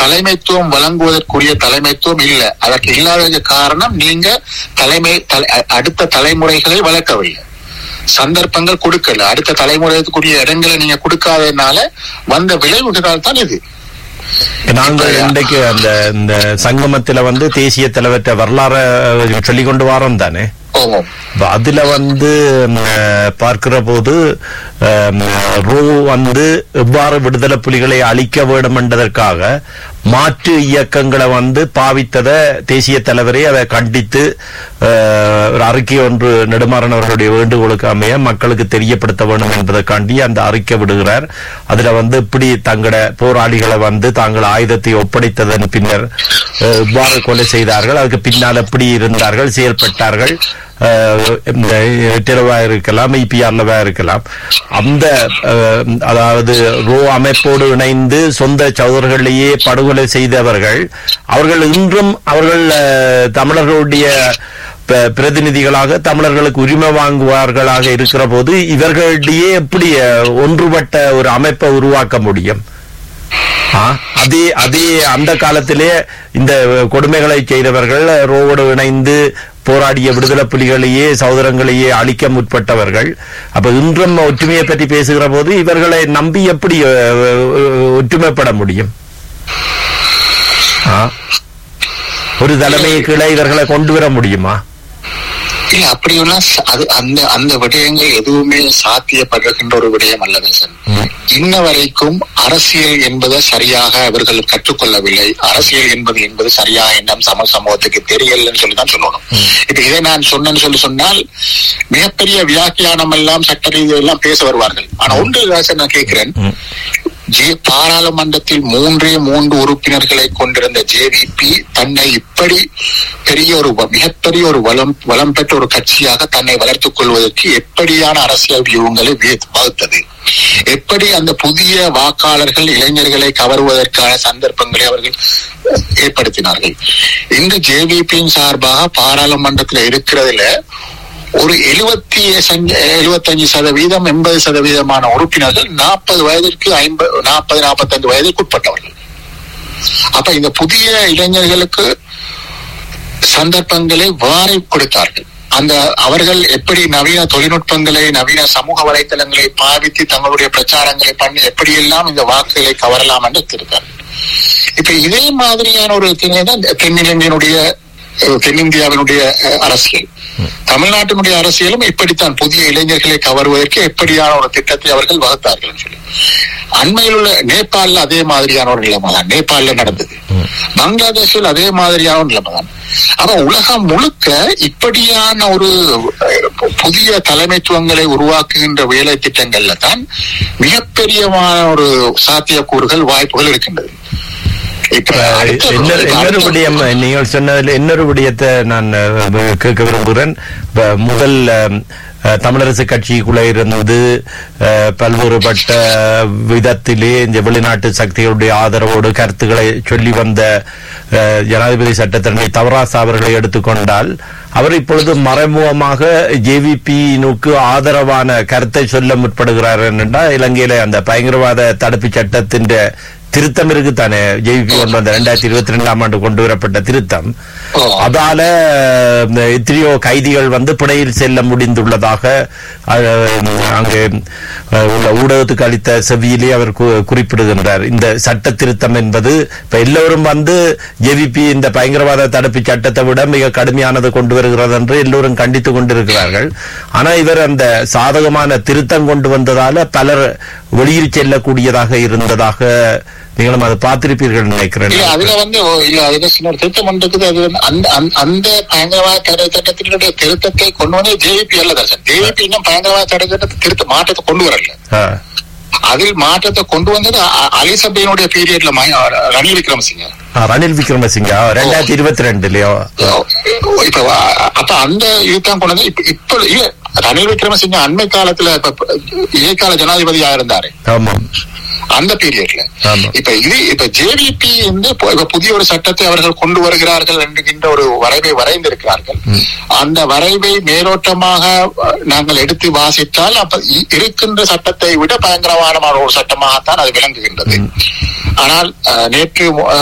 தலைமைத்துவம் வழங்குவதற்குரிய தலைமைத்துவம் இல்ல அதற்கு இல்லாத காரணம் நீங்க தலைமை தலை- அ- அடுத்த தலைமுறைகளை வளர்க்கவில்லை சந்தர்ப்பங்கள் கொடுக்கல அடுத்த தலைமுறைக்குரிய இடங்களை நீங்க கொடுக்காததுனால வந்த விளைவுகளால் தான் இது நாங்கள் இன்றைக்கு அந்த இந்த சங்கமத்துல வந்து தேசிய தலைவர்கிட்ட வரலாறு சொல்லிக் கொண்டு வரோம் தானே ஆமாம் அப்ப அதுல வந்து ம், பார்க்கிற போது ம், ரோ வந்து எவ்வாறு விடுதலை புலிகளை அழிக்க வேண்டும் என்பதற்காக மாற்று இயக்கங்களை வந்து பாவித்ததை தேசிய தலைவரே அதை கண்டித்து அஹ், ஒரு அறிக்கை ஒன்று நெடுமாறன் அவர்களுடைய வேண்டுகோளுக்கு அமைய மக்களுக்கு தெரியப்படுத்த வேண்டும் என்பதற்காண்டி அந்த அறிக்கை விடுகிறார் அதுல வந்து இப்படி தங்கள போராளிகளை வந்து தாங்கள் ஆயுதத்தை ஒப்படைத்ததன் பின்னர் அஹ், இவ்வாறு கொலை செய்தார்கள் அதுக்கு பின்னால் எப்படி இருந்தார்கள் செயல்பட்டார்கள் அஹ், இந்த டெலவா இருக்கலாம் ஐபிஆர்லவா இருக்கலாம் அந்த அஹ், அதாவது ரோ அமைப்போடு இணைந்து சொந்த சகோதரர்களையே படுகொலை செய்தவர்கள் அவர்கள் இன்றும் அவர்கள் அஹ், தமிழர்களுடைய ப- பிரதிநிதிகளாக தமிழர்களுக்கு உரிமை வாங்குவார்களாக இருக்கிற போது இவர்களிடையே எப்படி அஹ், ஒன்றுபட்ட ஒரு அமைப்பை உருவாக்க முடியும் ஆ, அதே அதே அந்த காலத்திலே இந்த கொடுமைகளை செய்தவர்கள் ரோவோடு இணைந்து போராடிய விடுதலை புலிகளையே சகோதரங்களையே அழிக்க முற்பட்டவர்கள் அப்ப இன்றும் ஒற்றுமையை பற்றி பேசுகிற போது இவர்களை நம்பி எப்படி அஹ், அஹ், ஒற்றுமைப்பட முடியும் ஆ? ஒரு தலைமையை கீழே இவர்களை கொண்டு வர முடியுமா இல்ல அப்படியெல்லாம் ச- அது அந்த அந்த விடயங்கள் எதுவுமே சாத்தியப்படுகின்ற ஒரு விடயம் அல்ல சார் இன்ன வரைக்கும் அரசியல் என்பதை சரியாக அவர்கள் கற்றுக்கொள்ளவில்லை அரசியல் என்பது என்பது சரியாக இன்னும் சம சமூகத்துக்கு தெரியலன்னு சொல்லி தான் சொல்லணும் இப்ப இதை நான் சொன்னேன்னு சொல்லி சொன்னால் மிகப்பெரிய வியாக்கியானம் எல்லாம் சட்ட ரீதியெல்லாம் பேச வருவார்கள் ஆனா ஒன்று ராசன் நான் கேட்கிறேன் ஜே பாராளுமன்றத்தில் மூன்றே மூன்று உறுப்பினர்களை கொண்டிருந்த ஜேவிபி தன்னை இப்படி பெரிய ஒரு வ- மிகப்பெரிய ஒரு வளம் வளம் பெற்ற ஒரு கட்சியாக தன்னை வளர்த்துக் கொள்வதற்கு எப்படியான அரசியல் வியூகங்களை வே- வகுத்தது எப்படி அந்த புதிய வாக்காளர்கள் இளைஞர்களை கவருவதற்கான சந்தர்ப்பங்களை அவர்கள் ஏற்படுத்தினார்கள் இந்த ஜேவிபியின் சார்பாக பாராளுமன்றத்தில் இருக்கிறதுல ஒரு எழுபத்தி எழுபத்தஞ்சு சதவீதம் எண்பது சதவீதமான உறுப்பினர்கள் நாற்பது வயதிற்கு ஐம்பது நாற்பது நாற்பத்தஞ்சு வயதுக்கு உட்பட்டவர்கள் அப்ப இந்த புதிய இளைஞர்களுக்கு சந்தர்ப்பங்களை வாரி கொடுத்தார்கள் அந்த அவர்கள் எப்படி நவீன தொழில்நுட்பங்களை நவீன சமூக வலைத்தளங்களை பாவித்து தங்களுடைய பிரச்சாரங்களை பண்ணி எப்படியெல்லாம் இந்த வாக்குகளை கவரலாம் என்று இருக்கிறார்கள் இப்ப இதே மாதிரியான ஒரு திணை தான் தென்னிலங்கையினுடைய அஹ், தென்னிந்தியாவினுடைய அஹ், அரசியல் தமிழ்நாட்டினுடைய அரசியலும் இப்படித்தான் புதிய இளைஞர்களை கவருவதற்கு எப்படியான ஒரு திட்டத்தை அவர்கள் வகுத்தார்கள் சொல்லி அண்மையில் உள்ள நேபாளில் அதே மாதிரியான ஒரு நிலைமை தான் நேபாளில் நடந்தது பங்களாதேஷில் அதே மாதிரியான ஒரு நிலைமை தான் ஆனா உலகம் முழுக்க இப்படியான ஒரு அஹ், புதிய தலைமைத்துவங்களை உருவாக்குகின்ற வேலை திட்டங்கள்ல தான் மிகப்பெரியமான ஒரு சாத்தியக்கூறுகள் வாய்ப்புகள் இருக்கின்றது இப்ப அடுத்த- இன்னொரு இப்ப இன்னொரு அடுத்த- விடயம் நீங்கள் சொன்னதில் இன்னொரு விடயத்தை நான் அஹ், கேட்க விரும்புகிறேன் இப்ப முதல் அஹ், அஹ், தமிழரசு கட்சிக்குள்ள இருந்து அஹ், பல்வேறுபட்ட விதத்திலே இந்த வெளிநாட்டு சக்திகளுடைய ஆதரவோடு கருத்துக்களை சொல்லி வந்த அஹ், ஜனாதிபதி சட்டத்தரணி தவராசா அவர்களை எடுத்துக்கொண்டால் அவர் இப்பொழுது மறைமுகமாக ஜேவிபியினுக்கு ஆதரவான கருத்தை சொல்ல முற்படுகிறார் என்றால் இலங்கையில அந்த பயங்கரவாத தடுப்பு சட்டத்தின் திருத்தம் இருக்கு தானே ஜேவிபி கொண்டு வந்த ரெண்டாயிரத்தி இருபத்தி ரெண்டாம் ஆண்டு கொண்டு வரப்பட்ட திருத்தம் ஓ. அதால இந்த எத்தனையோ கைதிகள் வந்து பிணையில் செல்ல முடிந்துள்ளதாக அஹ், அங்கே அஹ், உள்ள ஊடகத்துக்கு அளித்த செவியிலே அவர் கு- குறிப்பிடுகின்றார் இந்த சட்ட திருத்தம் என்பது இப்ப எல்லோரும் வந்து ஜேவிபி இந்த பயங்கரவாத தடுப்பு சட்டத்தை விட மிக கடுமையானது கொண்டு வருகிறது என்று எல்லோரும் கண்டித்துக் கொண்டிருக்கிறார்கள் ஆனா இவர் அந்த சாதகமான திருத்தம் கொண்டு வந்ததால பலர் வெளியில் செல்லக்கூடியதாக இருந்ததாக நீங்களும் அதை பார்த்திருப்பீர்கள் நினைக்கிறேன் இல்ல அதுல வந்து ஓ, இல்ல அதுல சின்ன ஒரு திருத்தம் ஒன்று இருக்குது அது வந்து அந்த அந்த- அந்த பயங்கரவாத தடை சட்டத்தினுடைய திருத்தத்தை கொண்டு வந்து ஜேவிபி அல்ல தர்சன் ஜேவிபி இன்னும் பயங்கரவாத தடை சட்டத்தை திருத்த மாற்றத்தை கொண்டு வரல ஆ, அதில் மாற்றத்தை கொண்டு வந்தது அ- அலிசபையினுடைய பீரியட்ல ரணில் விக்ரமசிங்க ஆ, ரணில் விக்ரமசிங்கா ரெண்டாயிரத்தி இருபத்தி ரெண்டுலயோ இப்ப வ- அப்ப அந்த இதுதான் கொண்டு வந்து இப்ப இப்ப இல்ல ரணில் விக்ரமசிங்க அண்மை காலத்துல இப்ப இடைக்கால ஜனாதிபதியா இருந்தாரு ஆமாம் அந்த பீரியட்ல ஆமா. இப்ப இது இப்ப ஜேவிபி வந்து இப்ப இப்ப புதிய ஒரு சட்டத்தை அவர்கள் கொண்டு வருகிறார்கள் என்கின்ற ஒரு வரைவை வரைந்திருக்கிறார்கள் அந்த வரைவை மேலோட்டமாக அஹ், நாங்கள் எடுத்து வாசித்தால் அப்ப இ- இருக்கின்ற சட்டத்தை விட பயங்கரமான ஒரு சட்டமாகத்தான் அது விளங்குகின்றது ஆனால் அஹ், நேற்று மு-